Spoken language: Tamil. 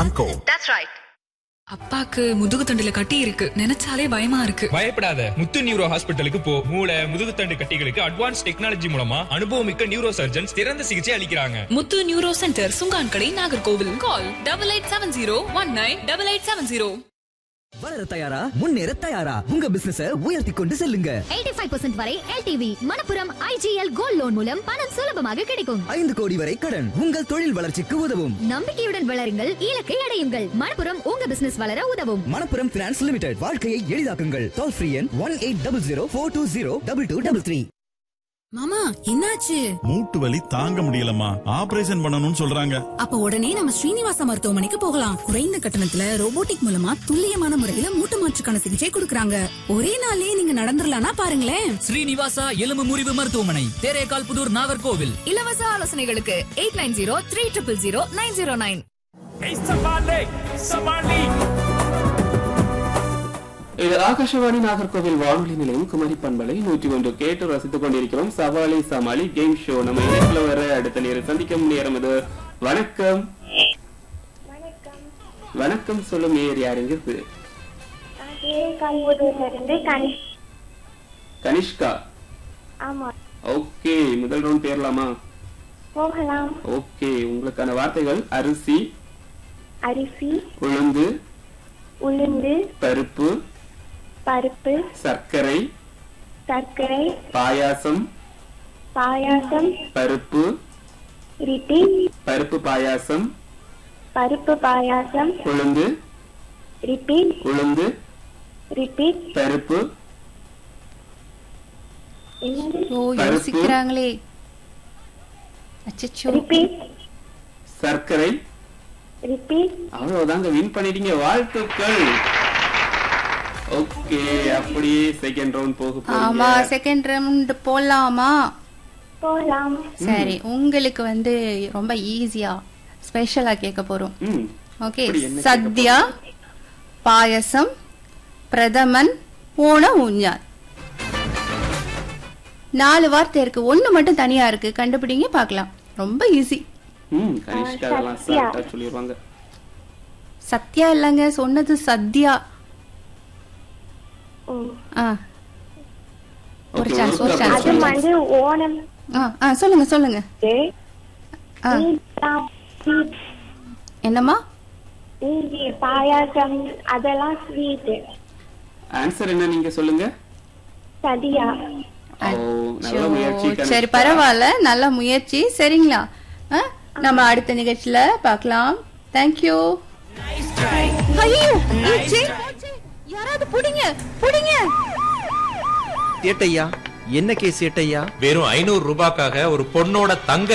and Co. அப்பாக்கு முதுகு தண்டுல கட்டி இருக்கு நினைச்சாலே பயமா இருக்கு பயப்படாத முத்து நியூரோ ஹாஸ்பிட்டலுக்கு போ மூளை முதுகுத்தண்டு கட்டிகளுக்கு அட்வான்ஸ் டெக்னாலஜி மூலமா அனுபவமிக்க நியூரோ சர்ஜன்ஸ் சிறந்த சிகிச்சை அளிக்கிறாங்க Muthu neuro centre Sungankadai Nagercoil call double eight seven zero one nine double eight seven zero வளர தயாரா முன்னேற தயாரா உங்க பிசினஸ உயர்த்தி கொண்டு செல்லுங்க 85% வரை LTV Manappuram IGL gold loan மூலம் பணம் சுலபமாக கிடைக்கும் ஐந்து கோடி வரை கடன் உங்கள் தொழில் வளர்ச்சிக்கு உதவும் நம்பிக்கையுடன் வளருங்கள் இலக்கை அடையுங்கள் மணப்புரம் உங்க பிசினஸ் வளர உதவும் மணப்புரம் பினான்ஸ் லிமிடெட் வாழ்க்கையை எளிதாக்குங்கள் டோல் ஃப்ரீ எண் one eight double zero four two zero double two double three மாமா என்னாச்சு மூட்டு வலி தாங்க முடியலம்மா ஆபரேஷன் பண்ணணும்னு சொல்றாங்க அப்ப உடனே நம்ம ஸ்ரீனிவாசா மருத்துவமனைக்கு போகலாம் குறைந்த கட்டணத்துல ரோபோட்டிக் மூலமா துல்லியமான முறையில மூட்டு மாற்றுக்கான சிகிச்சை கொடுக்கறாங்க ஒரே நாள்லயே நீங்க நடந்துடலாம்னா பாருங்களேன் ஸ்ரீனிவாசா எலும்பு முறிவு மருத்துவமனை தேரேகால் புதூர் நாகர்கோவில் இலவச ஆலோசனைகளுக்கு eight nine zero three triple zero nine zero nine இது ஆகாஷவாணி நாகர்கோவில் வானொலி நிலையம் குமரி பண்பலை நூற்றி ஒன்று கேட்டு ரசித்துக் கொண்டிருக்கிறோம் சவாலி சமாளி கேம் ஷோ நம்ம இணைப்புல வர அடுத்த நேரம் சந்திக்கும் நேரம் இது வணக்கம் வணக்கம் சொல்லும் நேர் யாருங்க இது இருந்து கணி கனிஷ்கா ஆமா ஓகே முதல் ரவுண்ட் பேரலாமா போகலாம் ஓகே உங்களுக்கான வார்த்தைகள் அரிசி அரிசி உளுந்து உளுந்து பருப்பு பருப்பு சர்க்கரை சர்க்கரை பாயாசம் பாயாசம் பருப்பு ரிப்பீட் பருப்பு பாயாசம் பருப்பு பாயாசம் உளுந்து ரிப்பீட் உளுந்து ரிப்பீட் பருப்பு என்னது யோசிக்கிறாங்களே ரிப்பீட் சர்க்கரை ரிப்பீட் அவ்வளவுதாங்க வின் பண்ணிட்டீங்க வாழ்த்துக்கள் ஓகே அப்படியே செகண்ட் ரவுண்ட் போக ஆமா போறீங்க செகண்ட் ரவுண்ட் போலாமா போகலாம் சரி உங்களுக்கு வந்து ரொம்ப ஈஸியா ஸ்பெஷலா கேட்க போறோம் ம் ஓகே அப்படி என்ன சத்யா பாயசம் பிரதமன் ஓண ஊஞ்சால் நாலு வார்த்தை இருக்கு ஒண்ணு மட்டும் தனியா இருக்கு கண்டுபிடிங்க பார்க்கலாம் ரொம்ப ஈஸி ம் கனிஷ்கா அதெல்லாம் சத்யா. சாப்பிட்டா சொல்லிடுவாங்க சத்யா இல்லைங்க சொன்னது சத்யா ஓ. ஆ ஒரு Okay, சான்ஸ் ஒரு ஒரு தடவை சான்ஸ் அது வந்து ஓணம் ஆ ஆ சொல்லுங்க சொல்லுங்க ஆ ஸ்வீட், ஸ்வீட், என்னம்மா இஞ்சி பாயாசம் அதெல்லாம் ஸ்வீட் ஆன்சர் என்ன நீங்க சொல்லுங்க சதியா ஓ நல்ல முயற்சி அச்சோ, சரி கனிஷ்கா. பரவாயில்ல நல்ல முயற்சி சரிங்களா ஆ, நம்ம அடுத்த நிகழ்ச்சியில பார்க்கலாம் தேங்க்யூ யாராவது புடிங்க புடிங்க ஏட்டையா என்ன கேஸ் ஏட்டையா வெறும் ஐநூறு ரூபாய்க்காக ஒரு பொண்ணோட தங்க